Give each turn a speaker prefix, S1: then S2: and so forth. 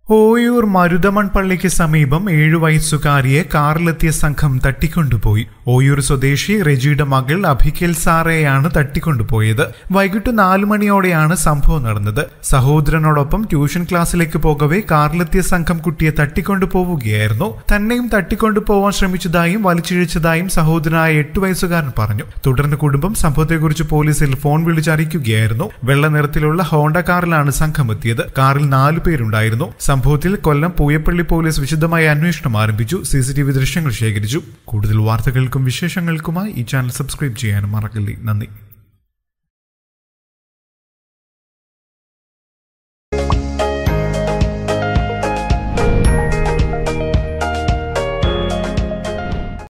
S1: ഓയൂർ മരുതമൺ പള്ളിക്ക് സമീപം ഏഴു വയസ്സുകാരിയെ കാറിലെത്തിയ സംഘം തട്ടിക്കൊണ്ടുപോയി ഓയൂർ സ്വദേശി റെജിയുടെ മകൾ അഭിഖിൽ സാറയെയാണ് തട്ടിക്കൊണ്ടുപോയത് വൈകിട്ട് നാലു മണിയോടെയാണ് സംഭവം നടന്നത് സഹോദരനോടൊപ്പം ട്യൂഷൻ ക്ലാസ്സിലേക്ക് പോകവെ കാറിലെത്തിയ സംഘം കുട്ടിയെ തട്ടിക്കൊണ്ടുപോവുകയായിരുന്നു തന്നെയും തട്ടിക്കൊണ്ടുപോവാൻ ശ്രമിച്ചതായും വലിച്ചിഴച്ചതായും സഹോദരനായ എട്ടു വയസ്സുകാരൻ പറഞ്ഞു തുടർന്ന് കുടുംബം സംഭവത്തെക്കുറിച്ച് പോലീസിൽ ഫോൺ വിളിച്ചറിയിക്കുകയായിരുന്നു വെള്ള നിറത്തിലുള്ള ഹോണ്ട കാറിലാണ് സംഘം എത്തിയത് കാറിൽ നാലു പേരുണ്ടായിരുന്നു സംഭവത്തിൽ കൊല്ലം പൂയപ്പള്ളി പോലീസ് വിശദമായ അന്വേഷണം ആരംഭിച്ചു സി സി ടി വി ദൃശ്യങ്ങൾ ശേഖരിച്ചു കൂടുതൽ വാർത്തകൾക്കും വിശേഷങ്ങൾക്കുമായി ഈ ചാനൽ സബ്സ്ക്രൈബ് ചെയ്യാനും മറക്കല്ലേ നന്ദി